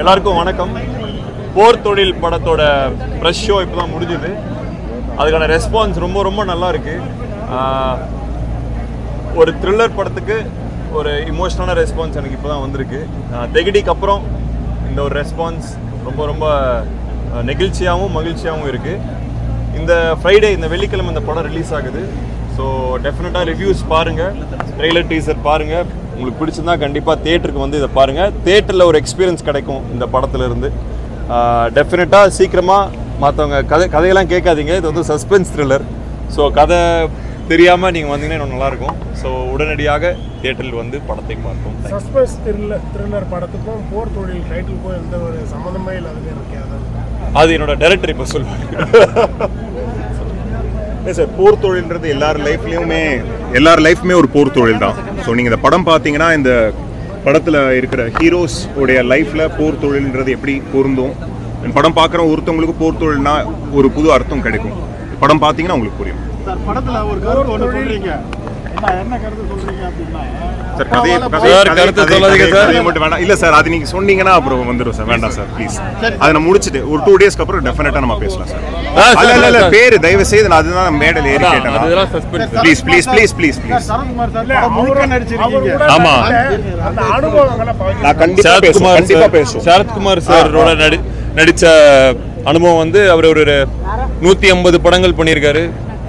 எல்லாருக்கும் வணக்கம் போர் தொழில் படத்தோட ப்ரெஷ் ஷோ இப்போ தான் முடிஞ்சுது அதுக்கான ரெஸ்பான்ஸ் ரொம்ப ரொம்ப நல்லா இருக்கு ஆஹ், ஒரு த்ரில்லர் படத்துக்கு ஒரு இமோஷனலான ரெஸ்பான்ஸ் எனக்கு இப்போ தான் வந்திருக்கு ஆஹ், தெகிடிக்கு அப்புறம் இந்த ஒரு ரெஸ்பான்ஸ் ரொம்ப ரொம்ப ஆஹ், நெகிழ்ச்சியாகவும் மகிழ்ச்சியாகவும் இருக்குது இந்த ஃப்ரைடே இந்த வெள்ளிக்கிழமை இந்த படம் ரிலீஸ் ஆகுது ஸோ டெஃபினட்டாக ரிவ்யூஸ் பாருங்கள் ட்ரெய்லர் டீசர் பாருங்கள் உங்களுக்கு பிடிச்சிருந்தா கண்டிப்பாக தேட்டருக்கு வந்து இதை பாருங்கள் தேட்டரில் ஒரு எக்ஸ்பீரியன்ஸ் கிடைக்கும் இந்த படத்துல இருந்து டெஃபினட்டாக சீக்கிரமாக மற்றவங்க கதை கதையெல்லாம் கேட்காதீங்க இது வந்து சஸ்பென்ஸ் த்ரில்லர் ஸோ கதை தெரியாமல் நீங்கள் வந்தீங்கன்னா இன்னும் நல்லாயிருக்கும் ஸோ உடனடியாக தேட்டரில் வந்து படத்தை பார்ப்போம் Thank you. Suspense thriller thriller படத்துக்கும் போர் தொழில் டைட்டிலுக்கும் எந்த ஒரு சம்மந்தமே இல்லாதது எனக்கு அதான் அது என்னோட டைரக்டர் இப்போ சொல்லுவாங்க இல்லை சார் போர் தொழில்ன்றது எல்லார் லைஃப்லையுமே எல்லார் லைஃப்மே ஒரு போர் தொழில் தான் ஸோ நீங்கள் இந்த படம் பார்த்தீங்கன்னா இந்த படத்தில் இருக்கிற ஹீரோஸ் உடைய லைஃப்பில் போர் தொழில்ன்றது எப்படி பொருந்தும் இந்த படம் பார்க்குற ஒருத்தவங்களுக்கு போர் தொழில்னா ஒரு புது அர்த்தம் கிடைக்கும் படம் பார்த்தீங்கன்னா உங்களுக்கு புரியும் சார் படத்துல ஒரு கருத்து ஒன்று சொல்றீங்க என்ன என்ன கருத்து சொல்றீங்க அப்படின்னா சார் கதையை அப்பாவால கதையை- சார், கதையை- கருத்து கதையை- சொல்லாதீங்க கதையை- சார். கதையை மட்டும் வேண்டாம் இல்லை சார் அது நீங்கள் சொன்னீங்கன்னா அப்புறம் வந்துடும் சார் வேண்டாம் சார் ப்ளீஸ் அதை நான் முடிச்சுட்டு ஒரு டூ டேஸ்க்கு அப்புறம் டெஃபினட்டாக நம்ம பேசலாம் சார் ஆ, சார், இல்ல, இல்ல, இல்ல, சார். பேரு தயவு செய்து நான் அதுதான் மேடல் ஏறி அதான், கேட்டேன் அதெல்லாம் suspense please please please please sir please Sarathkumar sir இல்ல, படம் முழுக்க அவரு- நடிச்சிருக்கீங்க அவர் கூட ஆமா. அந்த- அந்த அனுபவங்களை பகிர்ந்து- நான் கண்டிப்பா பேசுவேன் சரத்குமார் கண்டிப்பா சார் பேசுவோம் சரத்குமார் சாரோட நடி நடித்த அனுபவம் வந்து அவர் ஒரு நூற்றி ஐம்பது படங்கள் பண்ணியிருக்காரு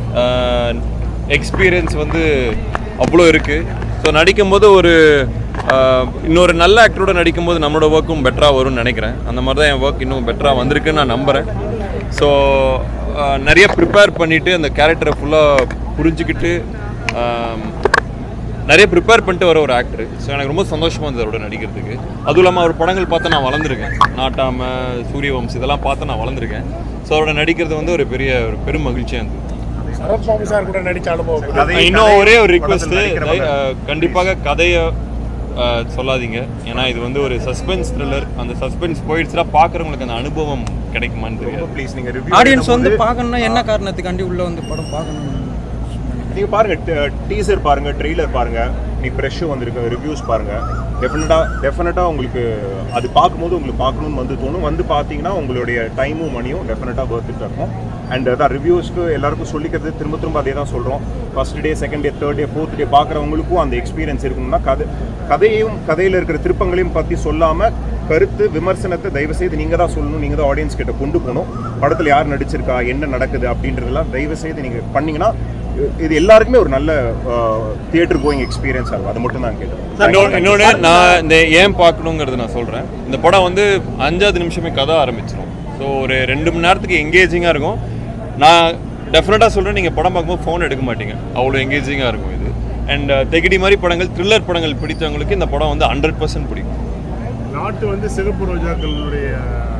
எக்ஸ்பீரியன்ஸ் வந்து அவ்வளோ இருக்குது ஸோ நடிக்கும்போது ஒரு ஆஹ், இன்னொரு நல்ல ஆக்டரோட நடிக்கும்போது நம்மளோட ஒர்க்கும் பெட்டராக வரும்னு நினைக்கிறேன் அந்த மாதிரி தான் என் ஒர்க் இன்னும் பெட்டராக வந்திருக்குன்னு நான் நம்புகிறேன் ஸோ நிறைய ப்ரிப்பேர் பண்ணிவிட்டு அந்த கேரக்டரை ஃபுல்லாக புரிஞ்சுக்கிட்டு ஆம், நிறைய ப்ரிப்பேர் பண்ணிட்டு வர ஒரு ஆக்டர் ஸோ எனக்கு ரொம்ப சந்தோஷமாக இருந்தது அவரோட நடிக்கிறதுக்கு அதுவும் இல்லாமல் அவர் படங்கள் பார்த்து நான் வளர்ந்துருக்கேன் நாட்டாம சூரியவம்ஸ் இதெல்லாம் பார்த்து நான் வளர்ந்துருக்கேன் ஸோ அவரோட நடிக்கிறது வந்து ஒரு பெரிய ஒரு பெரும் மகிழ்ச்சியாக இருந்தது சரத்பாபு சார் கூட நடிச்ச அனுபவம் கதை- இன்னும் கதை- ஒரே ஒரு படத்துல ரிக்வெஸ்ட் நடிக்கிறவங்க- கண்டிப்பாக கதையை அஹ், சொல்லாதீங்க ஏன்னா இது வந்து ஒரு சஸ்பென்ஸ் த்ரில்லர் அந்த சஸ்பென்ஸ் போயிடுச்சுன்னா பார்க்குறவங்களுக்கு அந்த அனுபவம் கிடைக்குமான்னு தெரியாது ப்ளீஸ் நீங்க ரிவ்யூ ஆடியன்ஸ் வந்து பார்க்கணும்னா என்ன காரணத்துக்காண்டி உள்ள வந்து படம் பார்க்கணும் நீங்க பாருங்க டீசர் பாருங்க ட்ரெய்லர் பாருங்க நீ ஃப்ரெஷ் வந்திருக்கு ரிவ்யூஸ் பாருங்க டெஃபினட்டா டெஃபினட்டா உங்களுக்கு அது பார்க்கும்போது உங்களுக்கு பார்க்கணும்னு வந்து தோணும் வந்து பார்த்தீங்கன்னா உங்களுடைய டைமும் மணியும் டெஃபினட்டா ஒர்த்துட்டு இருக்கும் அண்ட் அதான் ரிவ்யூஸ்க்கு எல்லாருக்கும் சொல்லிக்கிறது திரும்ப திரும்ப அதே தான் சொல்கிறோம் first day second day third day fourth day பார்க்குறவங்களுக்கும் அந்த எக்ஸ்பீரியன்ஸ் இருக்கணும்னா கதை கதையையும் கதையில் இருக்கிற திருப்பங்களையும் பற்றி சொல்லாமல் கருத்து விமர்சனத்தை தயவு செய்து நீங்கள் தான் சொல்லணும் நீங்கள் தான் ஆடியன்ஸ் கிட்ட கொண்டு போகணும் படத்தில் யார் நடிச்சிருக்கா என்ன நடக்குது அப்படின்றதெல்லாம் தயவு செய்து நீங்கள் பண்ணீங்கன்னா இது எல்லாருக்குமே ஒரு நல்ல தியேட்டர் கோயிங் எக்ஸ்பீரியன்ஸ் ஆகும் அது மட்டும் தான் கேட்டேன் இன்னொன்று இன்னொன்று நான் இந்த ஏன் பார்க்கணுங்கிறது நான் சொல்கிறேன் இந்த படம் வந்து அஞ்சாவது நிமிஷமே கதை ஆரம்பிச்சிடும் ஸோ ஒரு ரெண்டு மணி நேரத்துக்கு எங்கேஜிங்காக இருக்கும் நான் டெஃபினட்டாக சொல்கிறேன் நீங்கள் படம் பார்க்கும்போது ஃபோன் எடுக்க மாட்டீங்க அவ்வளோ எங்கேஜிங்காக இருக்கும் இது அண்ட் தெகிடி மாதிரி படங்கள் த்ரில்லர் படங்கள் பிடித்தவங்களுக்கு இந்த படம் வந்து ஹண்ட்ரட் பர்சன்ட் பிடிக்கும் நாட்டு வந்து சிகப்பு ரோஜாக்களுடைய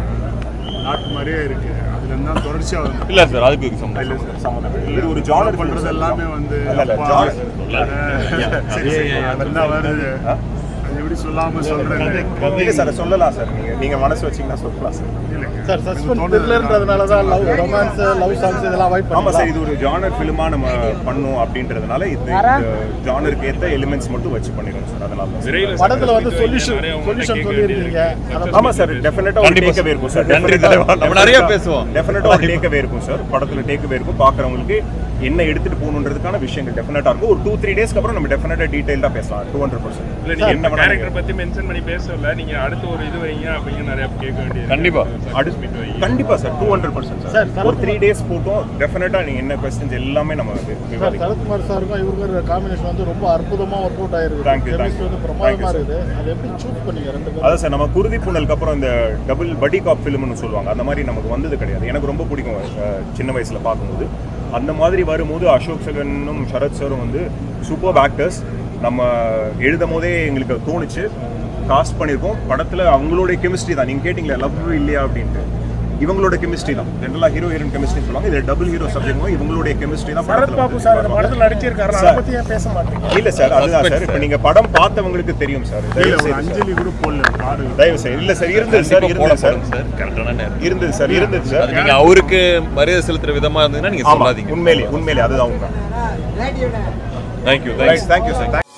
நாட்டு மாதிரியே இருக்கு அதுல இருந்தா தொடர்ச்சியா வந்து இல்லை சார் அதுக்கு இல்ல சம்பந்தம் சார் சம்மந்தம் இல்லை. இது ஒரு ஜானர் பண்றது எல்லாமே வந்து இல்ல, இல்ல, அப்பா, genre. அஹ், சரி சரி அதெல்லாம் வருது ஆ? அது எப்படி சொல்லாம சொல்றது இல்லை சார் சொல்லலாம் சார் நீங்கள் நீங்கள் மனசு வச்சீங்கன்னா சொல்லலாம் சார் சார் சஸ்பென்ஸ் த்ரில்லர்ன்றதுனால தான் லவ் ரொமான்ஸ் லவ் சாங்ஸ் இதெல்லாம் அவாய்ட் ஆமாம் சார் இது ஒரு ஜானர் ஃபிலிமாக நம்ம பண்ணோம் அப்படின்றதுனால இது ஜானருக்கு ஏற்ற எலிமெண்ட்ஸ் மட்டும் வச்சு பண்ணிடுறோம் சார் அதனால தான் சார். படத்துல வந்து சொல்யூஷன் சொல்யூஷன் சொல்லியிருக்கீங்க அதை ஆமா சார் டெஃபினட்டா ஒரு கண்டிப்பா டேக்அவே இருக்கும் சார் நன்றி தலைவா. நம்ம நிறைய பேசுவோம். டெஃபினட்டா ஒரு டேக்அவே இருக்கும் சார் படத்துல டேக்அவே இருக்கும் பாக்குறவங்களுக்கு என்ன எடுத்துட்டு போகணுன்றதுக்கான விஷயங்கள் டெஃபினட்டா இருக்கும் ஒரு டூ த்ரீ டேஸ்க்கு அப்புறம் நம்ம டெஃபினட்டா டீடைல்டா பேசலாம் டூ ஹண்ட்ரட் இல்ல பர்சன்ட் நீங்க என்ன வேணா கேரக்டர் பத்தி மென்ஷன் பண்ணி பேசல நீங்க அடுத்து ஒரு இது வைங்க அப்படின்னு நிறைய கேட்க வேண்டியது கண்டிப்பா. அடுத்து கண்டிப்பா sir two hundred percent sir ஒரு த்ரீ டேஸ் போட்டோம் டெஃபினட்டா நீங்க என்ன கொஸ்டின்ஸ் எல்லாமே நம்ம வந்து சார் விவாதிக்கலாம் சரத்குமார் சாருக்கும் இவருக்கு காம்பினேஷன் வந்து ரொம்ப அற்புதமா ஒர்க் அவுட் Thank you, ஆயிருக்கு thank கெமிஸ்ட்ரி you. வந்து Thank பிரமாதமா you, sir. இருக்குது அது எப்படி சூஸ் பண்ணீங்க ரெண்டு பேரும் அதான் சார் நம்ம குருதி பூனலுக்கு அப்புறம் இந்த டபுள் படி காப் ஃபிலிம்னு சொல்லுவாங்க அந்த மாதிரி நமக்கு வந்தது கிடையாது எனக்கு ரொம்ப பிடிக்கும் அஹ், சின்ன வயசுல பார்க்கும்போது அந்த மாதிரி வரும்போது அசோக் செகனும் சரத் சாரும் வந்து சூப்பர் ஆக்டர்ஸ் நம்ம எழுதும் போதே எங்களுக்கு தோணுச்சு காஸ்ட் பண்ணியிருக்கோம் படத்துல அவங்களுடைய கெமிஸ்ட்ரி தான் நீங்க கேட்டிங்களே லவ் இல்லையா அப்படின்ட்டு இவங்களோட கெமிஸ்ட்ரி தான் ஜென்ரலாக ஹீரோ ஹீரோயின் கெமிஸ்ட்ரி சொல்லுவாங்க இது டபுள் ஹீரோ சப்ஜெக்ட் இவங்களுடைய கெமிஸ்ட்ரி தான் படத்துல சரத்பாபு வந்து சார் இந்த படத்தில் நடிச்சிருக்காரு அதை சார். பத்தி ஏன் பேச மாட்டீங்க இல்ல சார் அதுதான் சார் இப்போ நீங்க படம் பார்த்தவங்களுக்கு தெரியும் சார் இல்ல, தயவு ஒரு செய்து சார். அஞ்சலி கூட போடல காடு தயவு செய்து இல்ல சார் இருந்தது சார் இருந்தது சார் சார் கரெக்டான நேரம் இருந்தது சார் இருந்தது சார் அது நீங்க அவருக்கு மரியாதை செலுத்துற விதமா இருந்ததுன்னா நீங்க ஆமா சொல்லாதீங்க உண்மையிலே உண்மையிலே அதுதான் உண்மை தேங்க்யூ தேங்க்யூ சார்